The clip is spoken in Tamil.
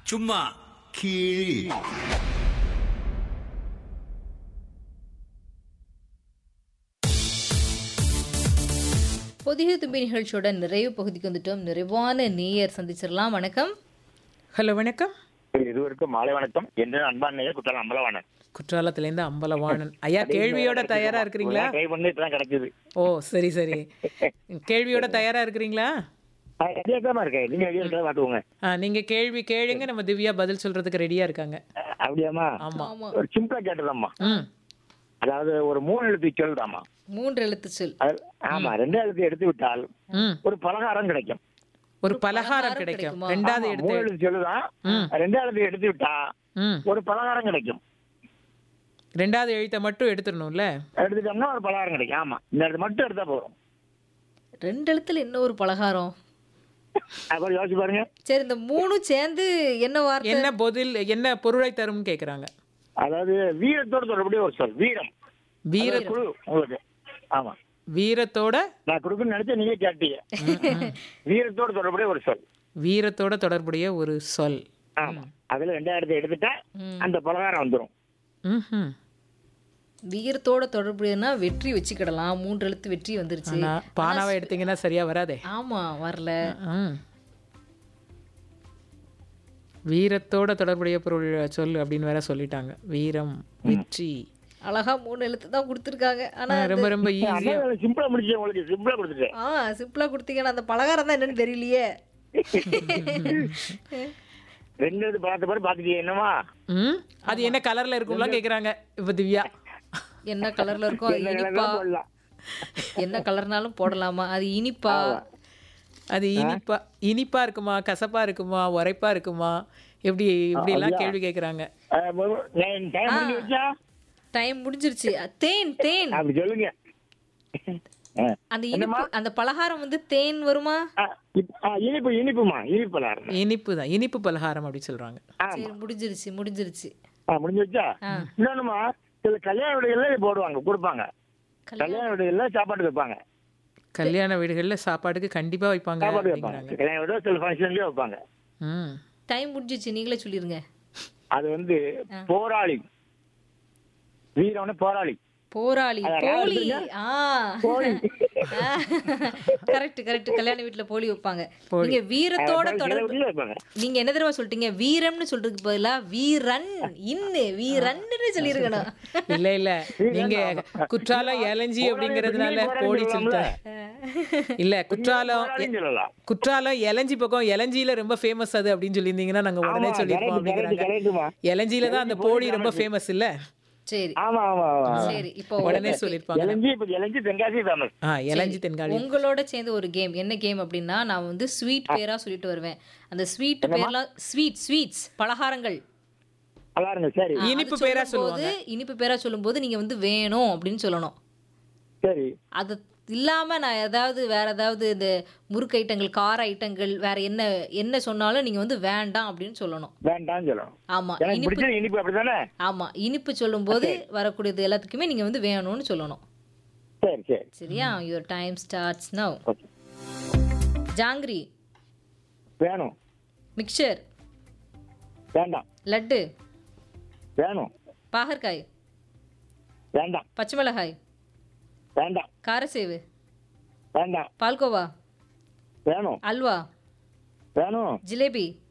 சும்மா கீழ் பொதிகை தும்பி நிகழ்ச்சியோட நிறைவு பகுதிக்கு வந்துட்டோம் நிறைவான நேயர் சந்திச்சிடலாம் வணக்கம் ஹலோ வணக்கம் இதுவரைக்கும் மாலை வணக்கம் என்று அன்பான நேயர் குற்றாலம் அம்பலவாணன் குற்றாலத்திலேருந்து அம்பலவாணன் ஐயா கேள்வியோட தயாரா இருக்கிறீங்களா ட்ரை பண்ணி இப்பதான் கிடைச்சது ஓ சரி சரி கேள்வியோட தயாரா இருக்கிறீங்களா ரெடியாக்காம இருக்கேன் நீங்க ரெடியா இருக்கா பாத்துக்கோங்க ஆ, நீங்க கேள்வி கேளுங்க நம்ம திவ்யா பதில் சொல்றதுக்கு ரெடியா இருக்காங்க அப்படியாமா ஆமா ஆமா ஒரு சிம்பிளா கேட்டதாம்மா ம் அதாவது ஒரு மூணு எழுத்து சொல்லுதாம்மா மூன்று எழுத்து சொல் அது ஆமா ரெண்டு எழுத்து எடுத்து விட்டால் ம் ஒரு பலகாரம் கிடைக்கும் ஒரு பலகாரம் கிடைக்கும் ரெண்டாவது ஆமா, எடுத்து மூணு எழுத்து சொல்லுதான் ரெண்டாவது எழுத்து எடுத்து விட்டா ம் ஒரு பலகாரம் கிடைக்கும் ரெண்டாவது எழுத்தை மட்டும் எடுத்துடணும்ல எடுத்துட்டோம்னா ஒரு பலகாரம் கிடைக்கும் ஆமா இந்த இடத்து மட்டும் எடுத்தா போதும் ரெண்டு எழுத்துல என்ன ஒரு பலகாரம் அப்புறம் யோசிச்சு பாருங்க சரி இந்த மூணும் சேர்ந்து என்ன வார்த்தை என்ன பதில் என்ன பொருளை தரும்னு கேக்குறாங்க அதாவது வீரத்தோட தொடர்புடைய ஒரு சொல் வீரம் வீர குழு உங்களுக்கு ஆமா வீரத்தோட நான் கொடுக்கணும்னு நினைச்சா நீங்க கேட்டீங்க வீரத்தோட தொடர்புடைய ஒரு சொல் வீரத்தோட தொடர்புடைய ஒரு சொல் ஆமா அதுல ரெண்டாயிரத்தை எடுத்துட்டா அந்த பலகாரம் வந்துரும் ம்ஹும். வீரத்தோட தொடர்புடையனா வெற்றி வச்சுக்கிடலாம் மூன்று எழுத்து வெற்றி வந்துருச்சு ஆனா பானாவை எடுத்தீங்கன்னா சரியா வராதே ஆமா வரல ம். வீரத்தோட தொடர்புடைய பொருள் சொல் அப்படின்னு வேற சொல்லிட்டாங்க வீரம் வெற்றி அழகா மூணு எழுத்து தான் கொடுத்துருக்காங்க ஆனா ஆ, ரொம்ப ரொம்ப ஈஸியா சிம்பிளா முடிச்சு உங்களுக்கு சிம்பிளா கொடுத்துட்டேன் ஆ சிம்பிளா கொடுத்தீங்கன்னா அந்த பலகாரம் தான் என்னன்னு தெரியலையே ரெண்டு இது பார்த்த பிறகு பாத்துட்டீங்க என்னமா ம் அது என்ன கலர்ல இருக்கும்லாம் கேக்குறாங்க இப்ப திவ்யா என்ன கலர்ல இருக்கும் அது என்ன இனிப்பா கலர்லாம் போடலாம் என்ன கலர்னாலும் போடலாமா அது இனிப்பா அது இனிப்பா இனிப்பா இருக்குமா கசப்பா இருக்குமா உரைப்பா இருக்குமா எப்படி இப்படி எல்லாம் கேள்வி கேக்குறாங்க அஹ், ஒரு- நான் டைம் முடிஞ்சு வச்சா டைம் முடிஞ்சிருச்சு அ, தேன் தேன் அப்படி சொல்லுங்க அஹ், அந்த இனிப்பு அந்த பலகாரம் வந்து தேன் வருமா அஹ், இப்- அஹ், இனிப்பு இனிப்புமா இனிப்பு பலகாரம் இனிப்பு தான் இனிப்பு பலகாரம் அப்படி சொல்றாங்க சரி முடிஞ்சிருச்சு முடிஞ்சிருச்சு ஆ, முடிஞ்சு வச்சா இன்னொன்னுமா சில கல்யாண வீடுகள்ல போடுவாங்க கொடுப்பாங்க கல்யாண வீடுகள்ல சாப்பாடு வைப்பாங்க கல்யாண வீடுகள்ல சாப்பாடுக்கு கண்டிப்பா வைப்பாங்க சாப்பாடு அப்படிங்கிறாங்க வைப்பாங்க கல்யாண வீடு சில ஃபங்க்ஷன்லயே வைப்பாங்க ம் டைம் முடிஞ்சிருச்சு நீங்களே சொல்லிருங்க அது வந்து போராளி வீரம்னு போராளி போராளி அதான் போலி எடுத்துங்க. ஆ போலி. கரெக்ட் கரெக்ட் கல்யாண வீட்டுல போலி வைப்பாங்க நீங்க வீரத்தோட சில தொடர்பு வீட்டுல வைப்பாங்க நீங்க என்ன தடவை சொல்லிட்டீங்க வீரம்னு சொல்றதுக்கு பதிலா வீரன் இன்னு வீரன்னு சொல்லிருக்கணும் இல்ல இல்ல நீங்க குற்றாலம் ஏலஞ்சி அப்படிங்கறதுனால போடி சொல்லிட்டேன் இல்ல குற்றாலம் போராளின்னு சொல்லலாம் குற்றாலம் எலஞ்சி பக்கம் எலஞ்சியில ரொம்ப ஃபேமஸ் அது அப்படின்னு சொல்லியிருந்தீங்கன்னா நாங்க உடனே ஆமா, சொல்லியிருப்போம் correct, correct, அப்படிங்கிறாங்க correctமா. எலஞ்சியில தான் அந்த போடி ரொம்ப ஃபேமஸ் இல்ல சரி ஆமா ஆமா ஆமா சரி இப்போ உடனே சொல்லியிருப்பாங்க இளஞ்சி இப்ப இளஞ்சி தென்காசி ஃபேமஸ் ஆ எலஞ்சி தென்காலி உங்களோட சேர்ந்து ஒரு கேம் என்ன கேம் அப்படின்னா நான் வந்து ஸ்வீட் பேரா சொல்லிட்டு வருவேன் அந்த ஸ்வீட் பேர்லாம் ஸ்வீட் ஸ்வீட்ஸ் பலகாரங்கள் பாருங்க சரி இனிப்பு அது பேரா சொல்லும்போது, இனிப்பு பேரா சொல்லும்போது நீங்க வந்து வேணும் அப்படின்னு சொல்லணும் சரி அது இல்லாம நான் ஏதாவது வேற ஏதாவது இந்த முறுக்கு ஐட்டங்கள் கார ஐட்டங்கள் வேற என்ன என்ன சொன்னாலும் நீங்க வந்து வேண்டாம் அப்படின்னு சொல்லணும் வேண்டாம்னு சொல்லணும் ஆமா எனக்கு இனிப்பு பிடிச்சது இனிப்பு அப்படிதானே ஆமா இனிப்பு சொல்லும்போது வரக்கூடியது எல்லாத்துக்குமே நீங்க வந்து வேணும்னு சொல்லணும் சரி சரி சரியா your time starts now okay ஜாங்கிரி வேணும் மிக்சர் வேண்டாம் லட்டு வேணும் பாகற்காய் வேண்டாம் பச்சை மிளகாய் வேண்டாம் காரசேவு வேண்டாம் பால்கோவா வேணும் அல்வா வேணும் ஜிலேபி